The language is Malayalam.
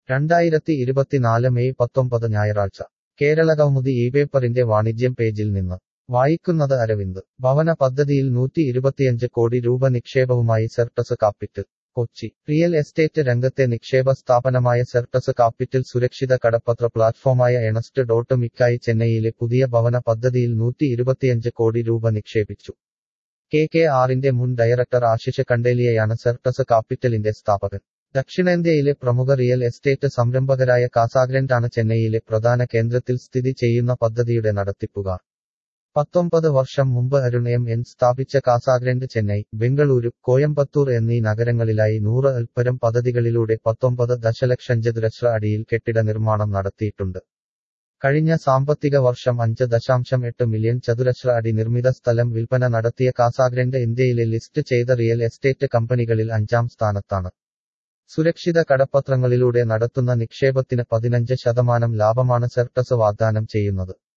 രണ്ടായിരത്തി ഇരുപത്തിനാല് മെയ് പത്തൊമ്പത് ഞായറാഴ്ച കേരളകൗമുദി ഈ പേപ്പറിന്റെ വാണിജ്യം പേജിൽ നിന്ന് വായിക്കുന്നത് അരവിന്ദ് ഭവന പദ്ധതിയിൽ നൂറ്റി ഇരുപത്തിയഞ്ച് കോടി രൂപ നിക്ഷേപവുമായി Certus capital Kochi real estate രംഗത്തെ നിക്ഷേപ സ്ഥാപനമായ സെർട്ടസ് കാപ്പിറ്റൽ സുരക്ഷിത കടപ്പത്ര പ്ലാറ്റ്ഫോമായ എണസ്റ്റ് ഡോട്ട് മിക്കായി ചെന്നൈയിലെ പുതിയ ഭവന പദ്ധതിയിൽ നൂറ്റി ഇരുപത്തിയഞ്ച് കോടി രൂപ നിക്ഷേപിച്ചു കെ കെ ആറിന്റെ മുൻ ഡയറക്ടർ ആശിഷ് കണ്ടേലിയയാണ് സെർട്ടസ് കാപ്പിറ്റലിന്റെ സ്ഥാപകൻ ദക്ഷിണേന്ത്യയിലെ പ്രമുഖ റിയൽ എസ്റ്റേറ്റ് സംരംഭകരായ കാസാഗ്രൻഡാണ് ചെന്നൈയിലെ പ്രധാന കേന്ദ്രത്തിൽ സ്ഥിതി ചെയ്യുന്ന പദ്ധതിയുടെ നടത്തിപ്പുകാർ പത്തൊമ്പത് വർഷം മുമ്പ് അരുൺ എം എൻ സ്ഥാപിച്ച കാസാഗ്രൻഡ് ചെന്നൈ ബംഗളൂരു കോയമ്പത്തൂർ എന്നീ നഗരങ്ങളിലായി നൂറ് അൽപ്പരം പദ്ധതികളിലൂടെ പത്തൊമ്പത് ദശലക്ഷം ചതുരശ്ര അടിയിൽ കെട്ടിട നിർമ്മാണം നടത്തിയിട്ടുണ്ട് കഴിഞ്ഞ സാമ്പത്തിക വർഷം അഞ്ച് ദശാംശം എട്ട് മില്യൺ ചതുരശ്ര അടി നിർമ്മിത സ്ഥലം വിൽപ്പന നടത്തിയ കാസാഗ്രൻഡ് ഇന്ത്യയിലെ ലിസ്റ്റ് ചെയ്ത റിയൽ എസ്റ്റേറ്റ് കമ്പനികളിൽ അഞ്ചാം സ്ഥാനത്താണ് സുരക്ഷിത കടപ്പത്രങ്ങളിലൂടെ നടത്തുന്ന നിക്ഷേപത്തിന് പതിനഞ്ച് ശതമാനം ലാഭമാണ് സെർട്ടസ് വാഗ്ദാനം ചെയ്യുന്നത്